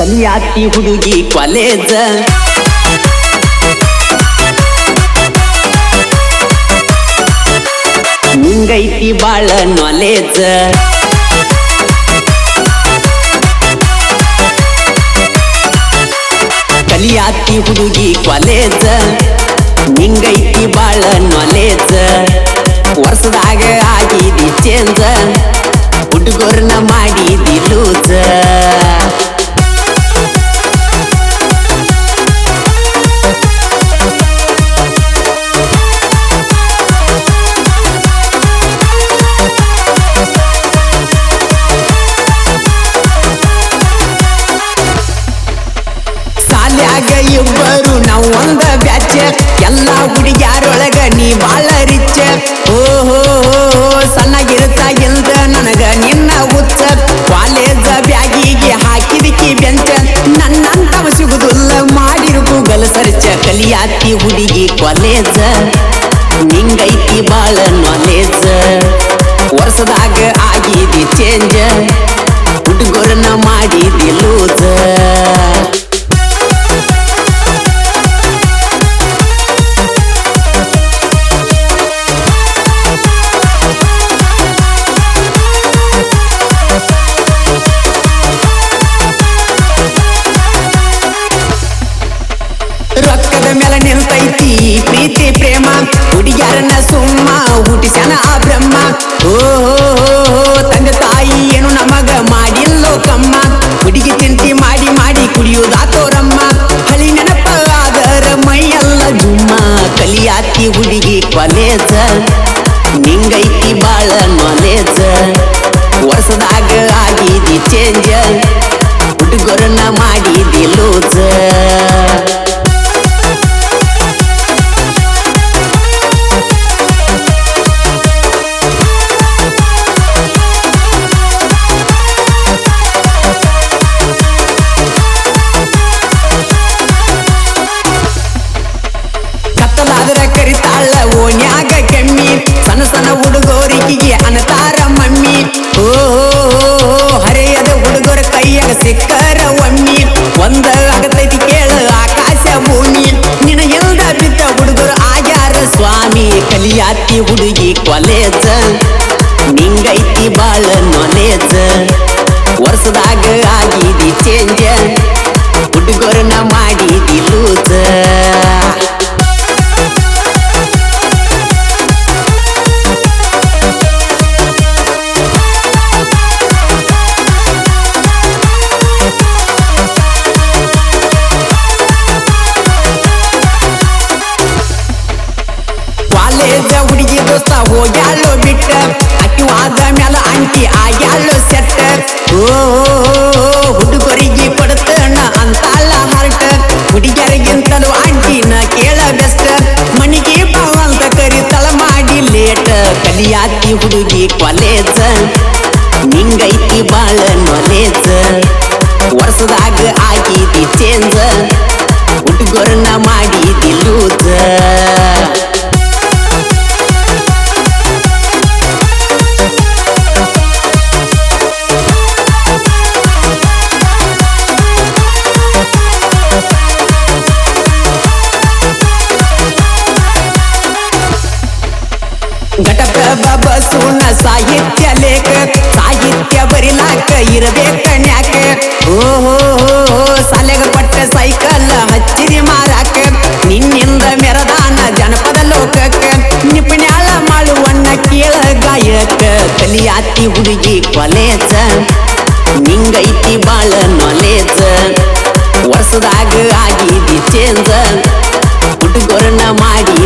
ಕಲಿಯಾತಿ ಹುಡುಗಿ ಕಾಲೇಜ ನಿಂಗೈತಿ ಬಾಳ ನಾಲೇಜ ಕಲಿಯಾತಿ ಹುಡುಗಿ ಕಾಲೇಜ ನಿಂಗೈತಿ ಬಾಳ ನಾಲೇಜ ವರ್ಷದಾಗ ಆಗಿದಿ ಚೇಂಜ ಹುಡುಗರನ್ನ ಮಾಡಿದಿ ಲೂಜ ಸಾಲ್ಯಾಗ ಇಬ್ಬರು ನಾವು ಒಂದ ಬ್ಯಾಚ ಎಲ್ಲ ಹುಡುಗ್ಯಾರೊಳಗ ನೀ ಬಾಳ ರಿಚ್ಚ ಓಹೋ ಸಣ್ಣಗಿರುತ್ತಾಗಿಲ್ದ ನನಗ ನಿನ್ನ ಹುಚ್ಚ ಕಾಲೇಜ ಬ್ಯಾಗಿಗೆ ಹಾಕಿದಕಿ ಬೆಂಚ ನನ್ನಂತವ ಸಿಗುದಿಲ್ಲ ಮಾಡಿರು ಗೂಗಲ್ ಸರ್ಚ ಕಲಿಯಾತಿ ಹುಡುಗಿ ಕಾಲೇಜ ನಿಂಗೈತಿ ಬಾಳ ನಾಲೇಜ ವರ್ಷದಾಗ ಆಗಿದಿ ಚೇಂಜ ಹುಡುಗರನ್ನ ಮಾಡಿದಿ ಲೂಜ ರೊಕ್ಕದ ಮೇಲೆ ನಿಲ್ತೈತಿ ಪ್ರೀತಿ ಪ್ರೇಮ ಹುಡುಗ್ಯಾರನ್ನ ಸುಮ್ಮ ಹುಟ್ಟಿಸ್ಯಾನ ಆ ಬ್ರಹ್ಮ ಓಹೋ ತಂದೆ ತಾಯಿ ಏನು ನಮಗ ಮಾಡಿಲ್ಲೋ ಕಮ್ಮ ಹುಡುಗಿ ಚಿಂತಿ ಮಾಡಿ ಮಾಡಿ ಕುಡಿಯುವುದಾತೋರಮ್ಮ ಹಳಿ ನೆನಪ ಆದರ ಮೈಯೆಲ್ಲ ಜುಮ್ಮ ಕಲಿಯಾತಿ ಹುಡುಗಿ ಕಾಲೇಜ ನಿಂಗೈತಿ ಬಾಳ ನಾಲೇಜ ವರ್ಷದಾಗ ಆಗಿದಿ ಚೇಂಜ ಹುಡುಗರನ್ನ ಮಾಡಿದಿ ಲೂಜ ಕತ್ತಲಾದ್ರ ಕರಿತಾಳ ಓಣ್ಯಾಗ ಕೆಮ್ಮಿ ಸಣ್ಣ ಸಣ್ಣ ಹುಡುಗೋರಿಗಿಗೆ ಅನತಾರ ಮಮ್ಮಿ ಓ ಹರೆಯದ ಹುಡುಗರ ಕೈಯಾಗ ಸಿಕ್ಕರ ಒಮ್ಮಿ ಒಂದ ಆಗತೈತಿ ಕೇಳ ಆಕಾಶ ಭೂಮಿ ನಿನ ಇಲ್ದ ಬಿದ್ದ ಹುಡುಗರು ಆಗ್ಯಾರ ಸ್ವಾಮಿ ಕಲಿಯಾತಿ ಹುಡುಗಿ ಕಾಲೇಜ ನಿಂಗೈತಿ ಬಾಳ ನಾಲೇಜ ವರ್ಷದಾಗ ಆಗಿದಿ ಚೇಂಜ ಹುಡುಗರನ್ನ ಮಾಡಿದಿ ಲೂಜ ಕಾಲೇಜ ಹುಡುಗಿ ದೋಸ್ತ ಹೋಗ್ಯಾಳೋ ಬಿಟ್ಟ ಅಕ್ಕಿವಾದ ಮ್ಯಾಲ ಅಂಟಿ ಆಗ್ಯಾಳೋ ಸೆಟ್ಟ ಓ ಹುಡುಗರಿಗೆ ಕೊಡ್ತಣ ಅಂತಾಳ ಹರ್ಟ ಹುಡುಗಿಯರಿಗಿಂತಲೂ ಅಂಟಿನ ಕೇಳ ಬೆಸ್ಟ್ ಮನಿಗೆ ಬಾವ ಅಂತ ಕರಿತಳ ಮಾಡಿ ಲೇಟ್ ಕಲಿಯಾತಿ ಹುಡುಗಿ ಕಾಲೇಜ ನಿಂಗೈತಿ ಬಾಳ ನಾಲೇಜ ವರ್ಷದಾಗ ಆಗಿದಿ ಚೇಂಜ ಹುಡುಗರನ್ನ ಮಾಡಿದಿ ಲೂಜ ಘಟಪ್ರಭ ಬಸವನ ಸಾಹಿತ್ಯ ಲೇಖ ಸಾಹಿತ್ಯ ಬರಿಲಾಕ ಇರಬೇಕ ನ್ಯಾಕ ಓಹೋ ಸಾಲೆಗ ಕೊಟ್ಟ ಸೈಕಲ್ ಹಚ್ಚಿರಿ ಮಾರಾಕ ನಿನ್ನಿಂದ ಮೆರದಾನ ಜನಪದ ಲೋಕಕ್ಕ ನಿಪುಣ್ಯಾಳ ಮಾಡುವಣ್ಣ ಕೇಳ ಗಾಯಕ ಕಲಿಯಾತಿ ಹುಡುಗಿ ಕಾಲೇಜ ನಿಂಗೈತಿ ಬಾಳ ನಾಲೇಜ ವರ್ಷದಾಗ ಆಗಿದಿ ಚೇಂಜ ಹುಡುಗರನ್ನ ಮಾಡಿ